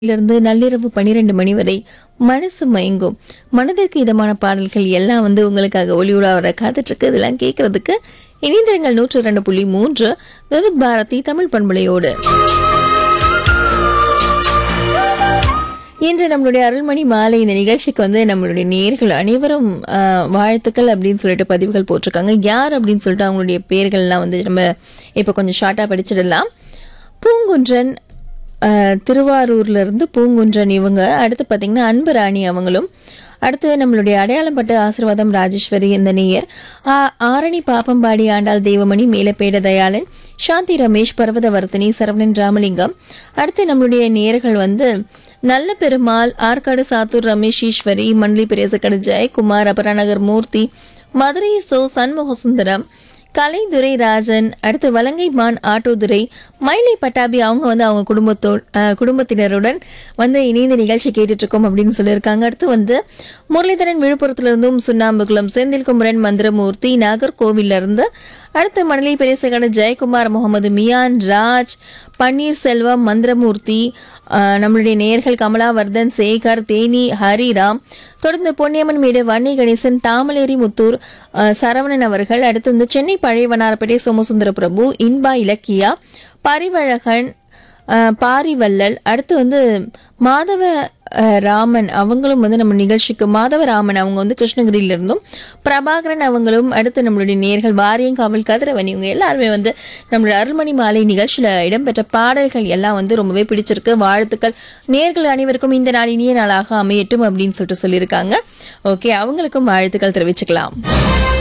இருந்து நள்ளிரவு பன்னிரெண்டு மணி வரை மனசு மயங்கும் மனதிற்கு இதமான பாடல்கள் எல்லாம் வந்து உங்களுக்காக ஒளியுடா வர காத்துட்டு இருக்கு இதெல்லாம் கேட்கறதுக்கு இணைந்திருங்கள் நூற்று ரெண்டு புள்ளி மூன்று விவித் பாரதி தமிழ் பண்பலையோடு இன்று நம்மளுடைய அருள்மணி மாலை இந்த நிகழ்ச்சிக்கு வந்து நம்மளுடைய நேர்கள் அனைவரும் ஆஹ், வாழ்த்துக்கள் அப்படின்னு சொல்லிட்டு பதிவுகள் போட்டிருக்காங்க யார் அப்படின்னு சொல்லிட்டு அவங்களுடைய பேர்கள்லாம் வந்து நம்ம இப்போ கொஞ்சம் ஷார்ட்டாக படிச்சிடலாம் பூங்குன்றன் ஆஹ், திருவாரூர்ல இருந்து பூங்குன்றன் இவங்க அடுத்து பார்த்தீங்கன்னா அன்பு ராணி அவங்களும் அடுத்து நம்மளுடைய அடையாளம் பட்டு ஆசீர்வாதம் ராஜேஸ்வரி இந்த நேயர் ஆ- ஆரணி பாப்பம்பாடி ஆண்டாள் தேவமணி மேலப்பேட தயாளன் சாந்தி ரமேஷ் பர்வதவர்த்தினி சரவணன் ராமலிங்கம் அடுத்து நம்மளுடைய நேயர்கள் வந்து நல்ல பெருமாள் ஆற்காடு சாத்தூர் ரமேஷ் ஈஸ்வரி மண்லி பெரியசக்கடு ஜெயக்குமார் அபராநகர் மூர்த்தி மதுரை சோ சண்முக சுந்தரம் கலைதுரை ராஜன் அடுத்து வலங்கைமான் ஆட்டோதுரை மயிலை பட்டாபி அவங்க வந்து அவங்க குடும்பத்தோ அஹ், குடும்பத்தினருடன் வந்து இணைந்த நிகழ்ச்சி கேட்டுட்டு இருக்கோம் அப்படின்னு சொல்லியிருக்காங்க அடுத்து வந்து முரளிதரன் விழுப்புரத்திலிருந்தும் சுண்ணாம்புக்குளம் செந்தில் குமரன் மந்திரமூர்த்தி நாகர்கோவில்ல இருந்து அடுத்து மணலி பெரியசகட ஜெயக்குமார் முகமது மியான் ராஜ் பன்னீர்செல்வம் மந்திரமூர்த்தி ஆஹ், நம்மளுடைய நேயர்கள் கமலாவர்தன் சேகர் தேனி ஹரிராம் தொடர்ந்து பொன்னியம்மன் மீது வன்னி கணேசன் தாமலேரி முத்தூர் ஆஹ், சரவணன் அவர்கள் அடுத்து வந்து சென்னை பழைய வண்ணாரப்பேட்டை சோமசுந்தர பிரபு இன்பா இலக்கியா பரிவழகன் ஆஹ், பாரிவள்ளல் அடுத்து வந்து மாதவ ஆஹ், ராமன் அவங்களும் வந்து நம்ம நிகழ்ச்சிக்கு மாதவ ராமன் அவங்க வந்து கிருஷ்ணகிரியில இருந்தும் பிரபாகரன் அவங்களும் அடுத்து நம்மளுடைய நேர்கள் வாரியங்காவல் கதிரவன் இவங்க எல்லாருமே வந்து நம்மளுடைய அருள்மணி மாலை நிகழ்ச்சியில இடம்பெற்ற பாடல்கள் எல்லாம் வந்து ரொம்பவே பிடிச்சிருக்கு வாழ்த்துக்கள் நேர்கள் அனைவருக்கும் இந்த நாள் இனிய நாளாக அமையட்டும் அப்படின்னு சொல்லிட்டு சொல்லியிருக்காங்க ஓகே அவங்களுக்கும் வாழ்த்துக்கள் தெரிவிச்சுக்கலாம்